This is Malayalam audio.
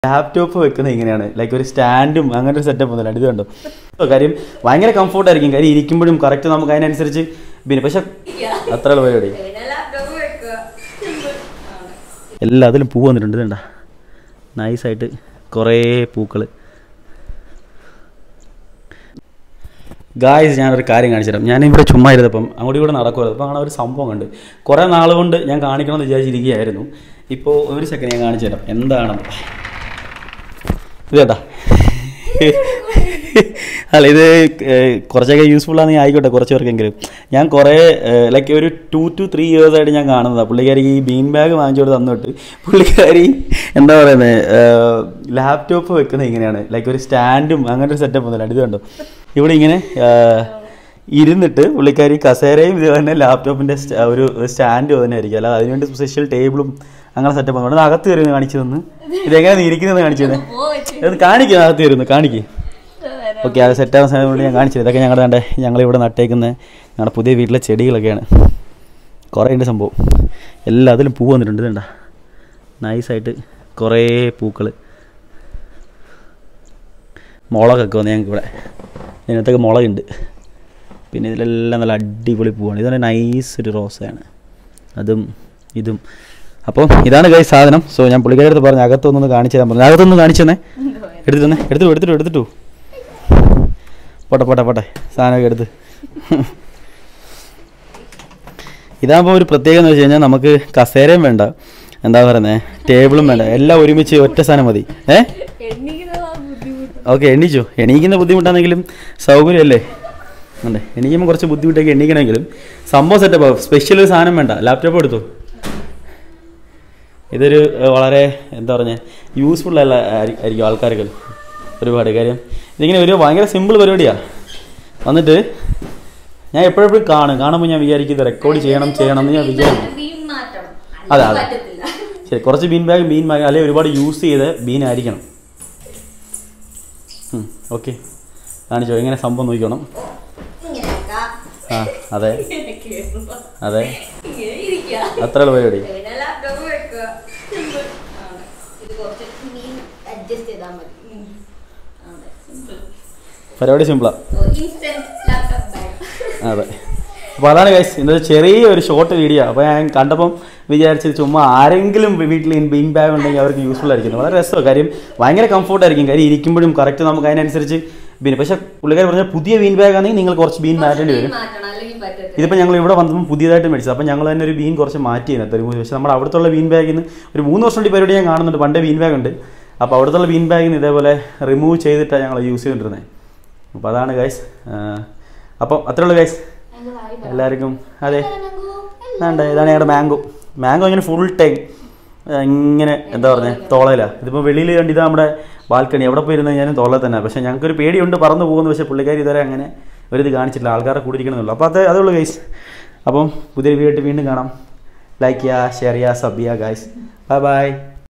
ലാപ്ടോപ്പ് വെക്കുന്നത് ഇങ്ങനെയാണ് ലൈക്ക് ഒരു സ്റ്റാൻഡും അങ്ങനെ ഒരു സെറ്റപ്പ് ഒന്നുമില്ല ഇത് കണ്ടോ ഓ, കാര്യം ഭയങ്കര കംഫർട്ട് ആയിരിക്കും കാര്യം ഇരിക്കുമ്പോഴും കറക്റ്റ് നമുക്ക് അതിനനുസരിച്ച് പിന്നെ പക്ഷെ അത്ര പരിപാടി പിന്നെ ലാപ്ടോപ്പ് വെക്കുക എല്ലാത്തിലും പൂ വന്നിട്ടുണ്ട് ഇതുണ്ട നൈസായിട്ട് കുറേ പൂക്കൾ ഗായ്സ് ഞാനൊരു കാര്യം കാണിച്ചു തരാം ഞാൻ ഇവിടെ ചുമ്മാ ഇരുന്നപ്പം അങ്ങോട്ട് ഇവിടെ നടക്കുമായിരുന്നു അപ്പോൾ അങ്ങനെ ഒരു സംഭവം കണ്ട് കുറേ നാൾ കൊണ്ട് ഞാൻ കാണിക്കണമെന്ന് വിചാരിച്ചിരിക്കുകയായിരുന്നു ഇപ്പോൾ ഒരു സെക്കൻഡ് ഞാൻ കാണിച്ചു തരാം എന്താണെന്ന് ഇത് കേട്ടാ അല്ല ഇത് ഏഹ്, കുറച്ചൊക്കെ യൂസ്ഫുൾ ആണെങ്കിൽ ആയിക്കോട്ടെ കുറച്ച് പേർക്കെങ്കിലും ഞാൻ കുറേ ലൈക്ക് ഒരു ടു ടു ത്രീ ഇയേഴ്സ് ആയിട്ട് ഞാൻ കാണുന്നതാണ് പുള്ളിക്കാരി ഈ ബീൻ ബാഗ് വാങ്ങിച്ചോട് തന്നിട്ട് പുള്ളിക്കാരി എന്താ പറയുന്നത് ലാപ്ടോപ്പ് വെക്കുന്നത് ഇങ്ങനെയാണ് ലൈക്ക് ഒരു സ്റ്റാൻഡും അങ്ങനെ ഒരു സെറ്റപ്പ് ഒന്നുമില്ല ഇത് കണ്ടോ ഇവിടെ ഇങ്ങനെ ഏഹ്, ഇരുന്നിട്ട് പുള്ളിക്കാരി കസേരയും ഇത് തന്നെ ലാപ്ടോപ്പിൻ്റെ ഒരു സ്റ്റാൻഡും തന്നെ ആയിരിക്കും അല്ലാതെ അതിനുവേണ്ടി സ്പെഷ്യൽ ടേബിളും അങ്ങനെ സെറ്റപ്പ് ആണ് അകത്ത് കയറി കാണിച്ചു തന്നു ഇതെങ്ങനെ നീ ഇരിക്കുന്നത് കാണിച്ചു തന്നെ ഇത് കാണിക്കുക അകത്ത് വരുന്നു കാണിക്കുക ഓക്കെ അത് സെറ്റാകുന്ന സമയം കൊണ്ട് ഞാൻ കാണിച്ചത് ഇതൊക്കെ ഞങ്ങളുടെ കണ്ടേ ഞങ്ങളിവിടെ നട്ടേക്കുന്ന ഞങ്ങളുടെ പുതിയ വീട്ടിലെ ചെടികളൊക്കെയാണ് കുറേ ഉണ്ട് സംഭവം എല്ലാത്തിലും പൂ വന്നിട്ടുണ്ട് ഇതുണ്ട നൈസായിട്ട് കുറേ പൂക്കൾ മുളകൊക്കെ വന്ന് ഞങ്ങൾക്ക് ഇവിടെ ഇതിനകത്തൊക്കെ മുളകുണ്ട് പിന്നെ ഇതിലെല്ലാം നല്ല അടിപൊളി പൂവാണ് ഇതാണ് നൈസ് ഒരു റോസയാണ് അതും ഇതും അപ്പോൾ ഇതാണ് കൈ സാധനം സോ ഞാൻ പുള്ളിക്കാരുടെ അടുത്ത് പറഞ്ഞു അകത്തൊന്നൊന്ന് കാണിച്ചു തരാൻ പറഞ്ഞു അകത്തൊന്ന് കാണിച്ചു തന്നെ എടുത്തു തന്നെ എടുത്തു എടുത്തിട്ടു എടുത്തിട്ടു പോട്ടെ പോട്ടെ പോട്ടെ സാധനമൊക്കെ എടുത്ത് ഇതാകുമ്പോൾ ഒരു പ്രത്യേകത എന്ന് വെച്ച് കഴിഞ്ഞാൽ നമുക്ക് കസേരയും വേണ്ട എന്താ പറയുന്നത് ടേബിളും വേണ്ട എല്ലാം ഒരുമിച്ച് ഒറ്റ സാധനം മതി ഏ ഓക്കെ എണീച്ചു എണീക്കുന്ന ബുദ്ധിമുട്ടാണെങ്കിലും സൗകര്യമല്ലേ അതെ എണീക്കുമ്പോൾ കുറച്ച് ബുദ്ധിമുട്ടൊക്കെ എണീക്കണമെങ്കിലും സംഭവം സെറ്റപ്പ് സ്പെഷ്യൽ ഒരു സാധനം വേണ്ട ലാപ്ടോപ്പ് എടുത്തു ഇതൊരു ഏഹ്, വളരെ എന്താ പറഞ്ഞ യൂസ്ഫുൾ അല്ല ആരി- ആയിരിക്കും ആൾക്കാർക്ക് ഒരുപാട് കാര്യം ഇതിങ്ങനെ ഒരു ഭയങ്കര സിമ്പിൾ പരിപാടിയാണ് വന്നിട്ട് ഞാൻ എപ്പോഴെപ്പോഴും കാണും കാണുമ്പോൾ ഞാൻ വിചാരിക്കും ഇത് റെക്കോർഡ് ചെയ്യണം ചെയ്യണം എന്ന് ഞാൻ വിചാരിക്കും ബീം മാറ്റണം അതെ, അല്ലാതെ അതെ. പറ്റത്തില്ല ശരി കുറച്ച് ബീൻ ബാഗ് ബീൻ ബാഗ് അല്ലെങ്കിൽ ഒരുപാട് യൂസ് ചെയ്ത് ബീൻ ആയിരിക്കണം ഓക്കെ കാണിച്ചോ എങ്ങനെ സംഭവം നോക്കിക്കോണം ഇങ്ങനെയൊക്കെ ആ അതെ ഇങ്ങനെ കേറുമ്പോ അതെ ഇങ്ങനെ ഇരിക്കുക അത്രയുള്ള പരിപാടി പിന്നെ ലാപ്ടോപ്പ് വെക്കുക സിമ്പിൾ ആണ് ഇത് കുറച്ച് ബീം അഡ്ജസ്റ്റ് ചെയ്താൽ മതി ഉം. അതെ സിമ്പിൾ പരിപാടി സിമ്പിളാണ് ഇൻസ്റ്റന്റ് ലാപ്ടോപ്പ് ബാഗ് അതെ അപ്പോൾ അതാണ് ഗൈസ് ഇന്നത്തെ ചെറിയ ഒരു ഷോർട്ട് വീഡിയോ അപ്പോൾ ഞാൻ കണ്ടപ്പം വിചാരിച്ചത് ചുമ്മാ ആരെങ്കിലും വീട്ടിൽ ബീൻ ബാഗ് ഉണ്ടെങ്കിൽ അവർക്ക് യൂസ്ഫുൾ ആയിരിക്കും വളരെ രസമാണ് കാര്യം ഭയങ്കര കംഫർട്ട് ആയിരിക്കും കാര്യം ഇരിക്കുമ്പോഴും കറക്റ്റ് നമുക്ക് അതിനനുസരിച്ച് ബീൻ പക്ഷേ പുള്ളിക്കാർ പറഞ്ഞാൽ പുതിയ ബീൻ ബാഗ് ആണെങ്കിൽ നിങ്ങൾ കുറച്ച് ബീൻ മാറ്റേണ്ടി വരും മാറ്റണം അല്ലെങ്കിൽ പറ്റത്തില്ല ഇതിപ്പോൾ ഞങ്ങൾ ഇവിടെ വന്നപ്പോൾ പുതിയതായിട്ട് മേടിച്ചത് അപ്പോൾ ഞങ്ങൾ തന്നെ ഒരു ബീൻ കുറച്ച് മാറ്റി ചെയ്യുന്നത് ഒരു പക്ഷേ നമ്മുടെ അവിടുത്തെ ബീൻ ബാഗിൽ നിന്ന് ഒരു മൂന്ന് വർഷം കൂടി പരിപാടി ഞാൻ കാണുന്നുണ്ട് പണ്ടേ ബീൻ ബാഗ് ഉണ്ട് അപ്പോൾ അവിടുത്തെ ബീൻ ബാഗിൽ നിന്ന് ഇതേപോലെ റിമൂവ് ചെയ്തിട്ടാണ് ഞങ്ങൾ യൂസ് ചെയ്തിട്ടിരുന്നത് അപ്പോൾ അതാണ് ഗൈസ് അപ്പം അത്രേ ഉള്ളൂ ഗൈസ് എല്ലാവർക്കും അതെ വേണ്ട ഇതാണ് ഞങ്ങളുടെ മാംഗോ മാംഗോ ഇങ്ങനെ ഫുൾ ടൈം ഇങ്ങനെ എന്താ പറഞ്ഞത് തോളയില ഇതിപ്പോൾ വെളിയിൽ കണ്ട് ഇതാ നമ്മുടെ ബാൽക്കണി എവിടെ പോയിരുന്ന ഞാനും തോള തന്നെ പക്ഷേ ഞങ്ങൾക്കൊരു പേടിയുണ്ട് പറന്നു പോകുന്നു പക്ഷേ പുള്ളിക്കാരി ഇതുവരെ അങ്ങനെ ഒരു ഇത് കാണിച്ചിട്ടില്ല ആൾക്കാരെ കൂടിയിരിക്കണമെന്നുള്ളൂ അപ്പോൾ അത് അതുള്ളൂ ഗൈസ് അപ്പം പുതിയൊരു വീഡിയോ ആയിട്ട് വീണ്ടും കാണാം ലൈക്ക് ചെയ്യുക ഷെയർ ചെയ്യുക സബ് ചെയ്യുക ഗൈസ് ബൈ ബൈ